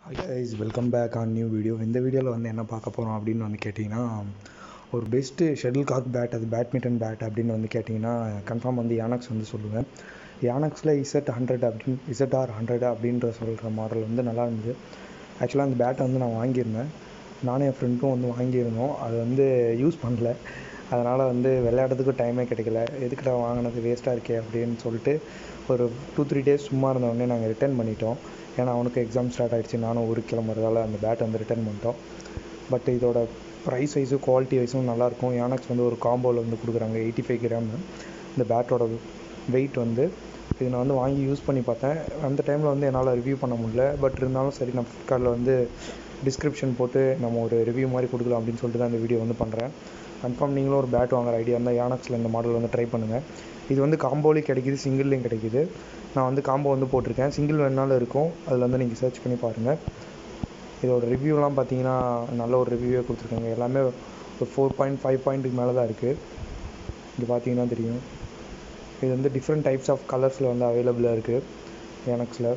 guys welcome back on new video இந்த வீடியோவில் வந்து என்ன பார்க்க போகிறோம் அப்படின்னு வந்து கேட்டிங்கன்னா ஒரு பெஸ்ட்டு ஷட்டில் காக் பேட் அது பேட்மிண்டன் பேட் அப்படின்னு வந்து கேட்டிங்கன்னா கன்ஃபார்ம் வந்து யானக்ஸ் வந்து சொல்லுவேன் யானக்ஸில் இசட் ஹண்ட்ரட் அப்படின்னு இசட்ஆர் ஹண்ட்ரட் அப்படின்ற சொல்கிற மாடல் வந்து நல்லா இருந்தது ஆக்சுவலாக அந்த பேட்டை வந்து நான் வாங்கியிருந்தேன் நானும் என் ஃப்ரெண்டும் வந்து வாங்கியிருந்தோம் அது வந்து யூஸ் பண்ணல அதனால் வந்து விளையாடுறதுக்கு டைமே கிடைக்கல எதுக்குடா வாங்கினது வேஸ்ட்டாக இருக்கே அப்படின்னு சொல்லிட்டு ஒரு டூ த்ரீ டேஸ் சும்மா இருந்த உடனே நாங்கள் ரிட்டர்ன் பண்ணிட்டோம் ஏன்னா அவனுக்கு எக்ஸாம் ஸ்டார்ட் ஆகிடுச்சு நானும் ஊருக்கு கிளம்புறதால அந்த பேட் வந்து ரிட்டர்ன் பண்ணிட்டோம் பட் இதோட ப்ரைஸ் வைஸும் குவாலிட்டி வைஸும் நல்லாயிருக்கும் யானக்ஸ் வந்து ஒரு காம்போவில் வந்து கொடுக்குறாங்க எயிட்டி ஃபைவ் கிராம் இந்த பேட்டோட வெயிட் வந்து இது நான் வந்து வாங்கி யூஸ் பண்ணி பார்த்தேன் அந்த டைமில் வந்து என்னால் ரிவ்யூ பண்ண முடியல பட் இருந்தாலும் சரி நான் ஃப்ளிப்கார்ட்டில் வந்து டிஸ்கிரிப்ஷன் போட்டு நம்ம ஒரு ரிவ்யூ மாதிரி கொடுக்கலாம் அப்படின்னு சொல்லிட்டு தான் இந்த வீடியோ வந்து பண்ணுறேன் கன்ஃபார்ம் நீங்களும் ஒரு பேட் வாங்குற ஐடியா இருந்தால் யானக்ஸில் இந்த மாடல் வந்து ட்ரை பண்ணுங்கள் இது வந்து காம்போலையும் கிடைக்கிது சிங்கிள்லேயும் கிடைக்கிது நான் வந்து காம்போ வந்து போட்டிருக்கேன் சிங்கிள் வேணாலும் இருக்கும் அதில் வந்து நீங்கள் சர்ச் பண்ணி பாருங்கள் இதோட ரிவ்யூலாம் பார்த்தீங்கன்னா நல்ல ஒரு ரிவ்யூவே கொடுத்துருக்காங்க எல்லாமே ஒரு ஃபோர் பாயிண்ட் ஃபைவ் பாயிண்ட்டுக்கு மேலே தான் இருக்குது இது பார்த்தீங்கன்னா தெரியும் இது வந்து டிஃப்ரெண்ட் டைப்ஸ் ஆஃப் கலர்ஸில் வந்து அவைலபிளாக இருக்குது எனக்ஸில்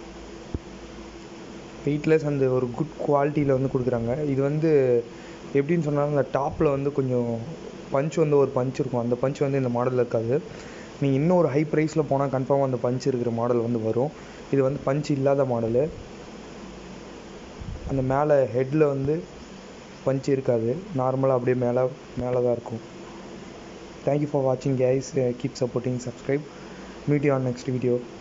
வெயிட்லெஸ் அந்த ஒரு குட் குவாலிட்டியில் வந்து கொடுக்குறாங்க இது வந்து எப்படின்னு சொன்னாலும் அந்த டாப்பில் வந்து கொஞ்சம் பஞ்ச் வந்து ஒரு பஞ்ச் இருக்கும் அந்த பஞ்ச் வந்து இந்த மாடலில் இருக்காது நீங்கள் இன்னும் ஒரு ஹை ப்ரைஸில் போனால் கன்ஃபார்ம் அந்த பஞ்ச் இருக்கிற மாடல் வந்து வரும் இது வந்து பஞ்ச் இல்லாத மாடலு அந்த மேலே ஹெட்டில் வந்து பஞ்ச் இருக்காது நார்மலாக அப்படியே மேலே மேலே தான் இருக்கும் தேங்க்யூ ஃபார் வாட்சிங் guys keep supporting subscribe meet you on next video